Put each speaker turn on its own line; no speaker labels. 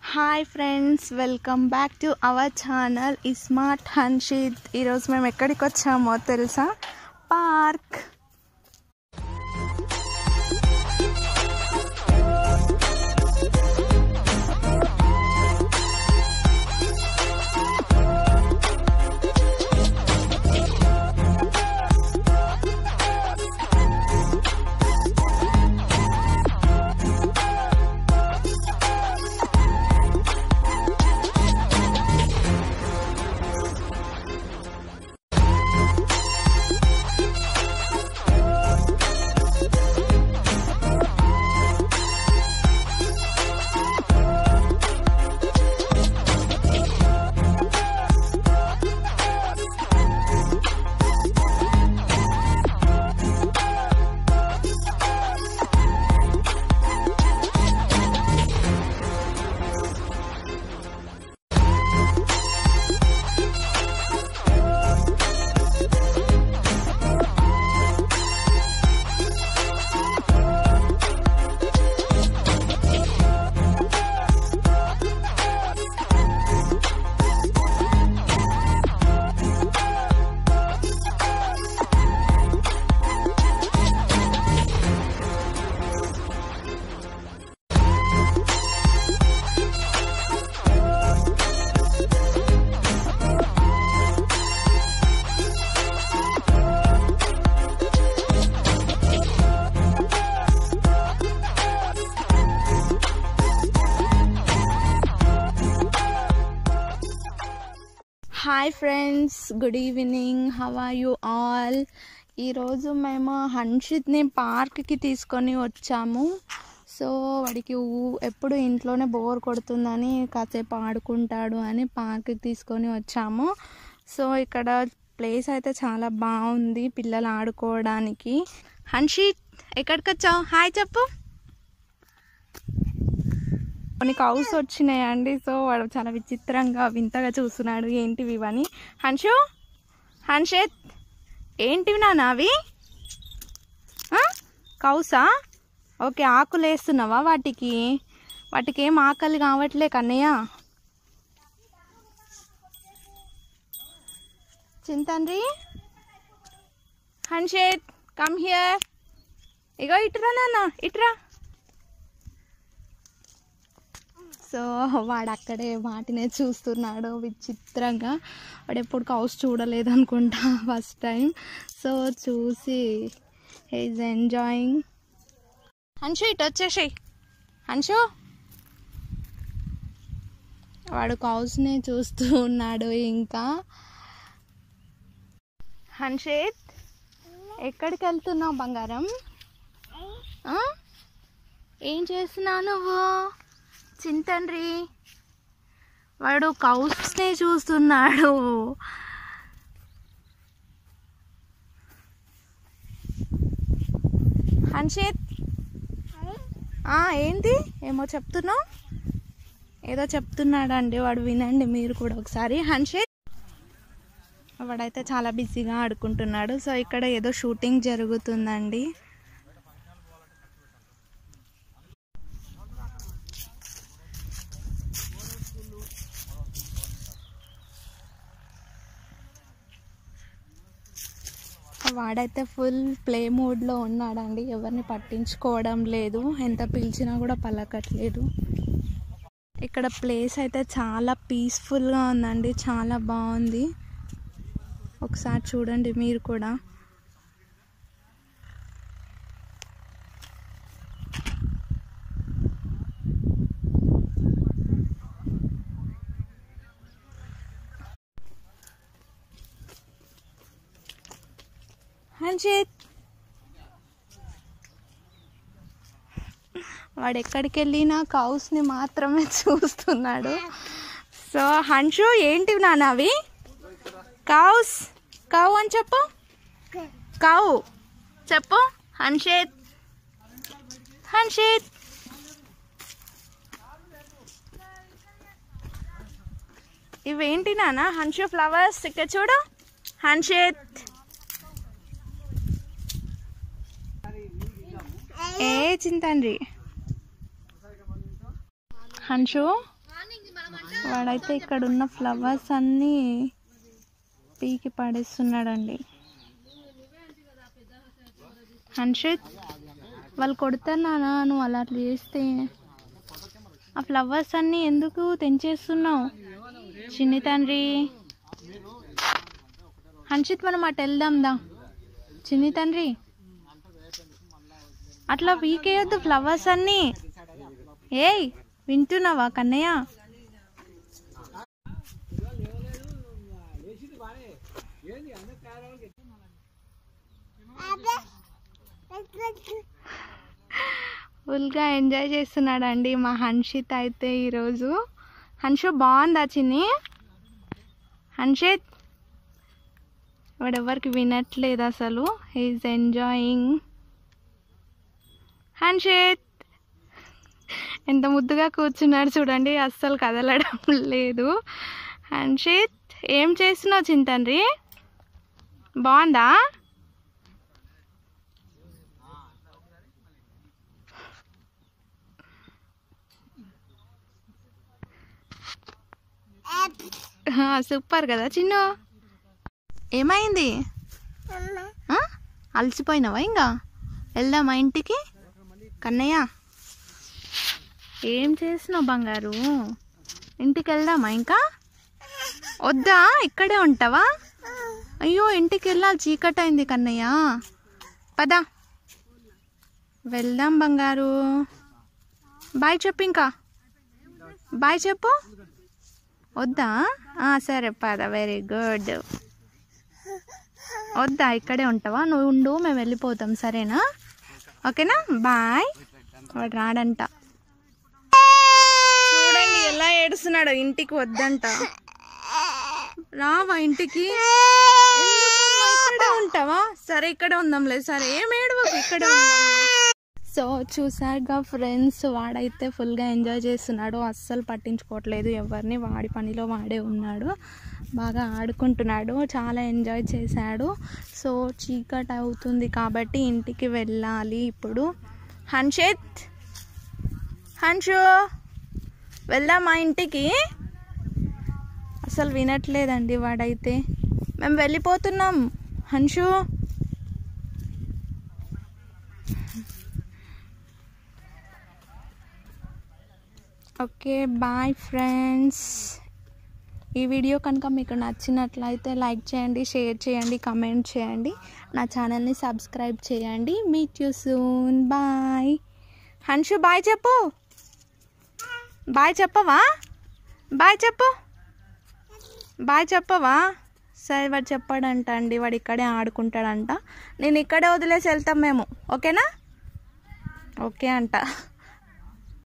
Hi friends welcome back to our channel iSmart Hanshith ఈరోజు మేము ఎక్కడికి వచ్చామో తెలుసా park hi friends good evening how are you all ఈరోజు మేము హన్షిత్ని పార్క్కి తీసుకొని వచ్చాము సో వాడికి ఊ- ఎప్పుడు ఇంట్లోనే బోర్ కొడుతుందని కాసేపు ఆడుకుంటాడు అని పార్క్కి తీసుకొని వచ్చాము సో ఇక్కడ ప్లేస్ అయితే చాలా బాగుంది పిల్లలు ఆడుకోవడానికి హన్షిత్ ఎక్కడికి వచ్చావు హాయ్ చెప్పు కొన్ని కౌస్ వచ్చినాయండి సో వాడు చాలా విచిత్రంగా వింతగా చూస్తున్నాడు ఏంటివి ఇవని హన్షు హన్షేత్ ఏంటివి నాన్న అవి ఆ? కౌసా ఓకే ఆకులు వేస్తున్నావా వాటికి వాటికి ఏం ఆకలి కావట్లే కన్నయ్య చింతండ్రి హన్షేత్ కమ్ హియర్ ఇగో ఇటురా నాన్న ఇటురా సో వాడు అక్కడే వాటినే చూస్తున్నాడు విచిత్రంగా వాడు ఎప్పుడు కౌస్ చూడలేదు అనుకుంటా ఫస్ట్ టైం సో చూసి ఈజ్ ఎంజాయింగ్ హన్షు ఇటు వచ్చేసాయి హన్షు వాడు కౌస్ని చూస్తూ ఉన్నాడు ఇంకా హన్షేత్ ఎక్కడికి వెళ్తున్నావు బంగారం ఆ? ఏం చేస్తున్నావు నువ్వు చింతండ్రి వాడు కౌస్ని చూస్తున్నాడు హన్షేత్ ఆ, ఏంటి ఏమో చెప్తున్నావు ఏదో చెప్తున్నాడండి వాడు వినండి మీరు కూడా ఒకసారి హన్షేత్ వాడైతే చాలా బిజీగా ఆడుకుంటున్నాడు సో ఇక్కడ ఏదో షూటింగ్ జరుగుతుందండి వాడైతే ఫుల్ ప్లే మోడ్లో ఉన్నాడండి ఎవరిని పట్టించుకోవడం లేదు ఎంత పిలిచినా కూడా పలకట్లేదు ఇక్కడ ప్లేస్ అయితే చాలా పీస్ఫుల్గా ఉందండి చాలా బాగుంది ఒకసారి చూడండి మీరు కూడా హన్షిత్ వాడు ఎక్కడికి వెళ్ళినా కౌస్ని మాత్రమే చూస్తున్నాడు సో హన్షు ఏంటివి నాన్న అవి కౌస్ కౌ అని చెప్పు కౌ చెప్పు హన్షిత్ హన్షిత్ ఇవేంటి నాన్న హన్షు ఫ్లవర్స్ ఇక్కడ చూడు హన్షిత్ ఏ చింతండ్రి హన్షు వాడైతే ఇక్కడ ఉన్న ఫ్లవర్స్ అన్నీ పీకి పడేస్తున్నాడండి హన్షిత్ వాళ్ళు కొడుతున్నానా నువ్వు అలా అట్లా చేస్తే ఆ ఫ్లవర్స్ అన్నీ ఎందుకు తెంచేస్తున్నావు చిన్ని తండ్రి హన్షిత్ మనం అటు వెళ్దాం దా చిన్ని తండ్రి అట్లా పీకేయొద్దు ఫ్లవర్స్ అన్నీ ఏయ్ వింటున్నావా కన్నయ్య ఫుల్గా ఎంజాయ్ చేస్తున్నాడండి మా హన్షిత్ అయితే ఈరోజు హన్షు బాగుందా చిన్ని హన్షిత్ వాడెవరికి వినట్లేదు అసలు హీఈస్ ఎంజాయింగ్ హన్షిత్ ఎంత ముద్దుగా కూర్చున్నాడు చూడండి అస్సలు కదలడం లేదు హన్షిత్ ఏం చేస్తున్నావు చింతండ్రి బాగుందా సూపర్ కదా చిన్ను ఏమైంది ఆ? అలసిపోయినావా ఇంకా వెళ్దామా ఇంటికి కన్నయ్య ఏం చేసినావు బంగారు ఇంటికి వెళ్దామా ఇంకా వద్దా ఇక్కడే ఉంటావా అయ్యో ఇంటికి వెళ్ళాలి చీకటి అయింది కన్నయ్య పద వెళ్దాం బంగారు బాయ్ చెప్పు ఇంకా బాయ్ చెప్పు వద్దా ఆ, సరే పద వెరీ గుడ్ వద్దా ఇక్కడే ఉంటావా నువ్వు ఉండు మేము వెళ్ళిపోతాం సరేనా ఓకేనా బాయ్ వాడు రాడంట చూడండి ఎలా ఏడుస్తున్నాడు ఇంటికి వద్దంట రావా ఇంటికి ఎందుకమ్మా ఇక్కడే ఉంటావా సరే ఇక్కడే ఉందాంలే సరే ఏం ఏడవకు ఇక్కడే ఉందాంలే సో చూసారుగా ఫ్రెండ్స్ వాడైతే ఫుల్గా ఎంజాయ్ చేస్తున్నాడు అస్సలు పట్టించుకోవట్లేదు ఎవరిని వాడి పనిలో వాడే ఉన్నాడు బాగా ఆడుకుంటున్నాడు చాలా ఎంజాయ్ చేశాడు సో చీకటి అవుతుంది కాబట్టి ఇంటికి వెళ్ళాలి ఇప్పుడు హన్షిత్ హన్షు వెళ్దామా ఇంటికి అసలు వినట్లేదండి వాడైతే మేము వెళ్ళిపోతున్నాం హన్షు ఓకే బాయ్ ఫ్రెండ్స్ ఈ వీడియో కనుక మీకు నచ్చినట్లయితే లైక్ చేయండి షేర్ చేయండి కమెంట్ చేయండి నా ఛానల్ని సబ్స్క్రైబ్ చేయండి meet you soon bye Hanshu bye చెప్పు బాయ్ చెప్పవా బాయ్ చెప్పు బాయ్ చెప్పవా సరే వాడు చెప్పాడంట అండి వాడు ఇక్కడే ఆడుకుంటాడంట నేను ఇక్కడే వదిలేసి వెళ్తాం మేము ఓకేనా ఓకే అంట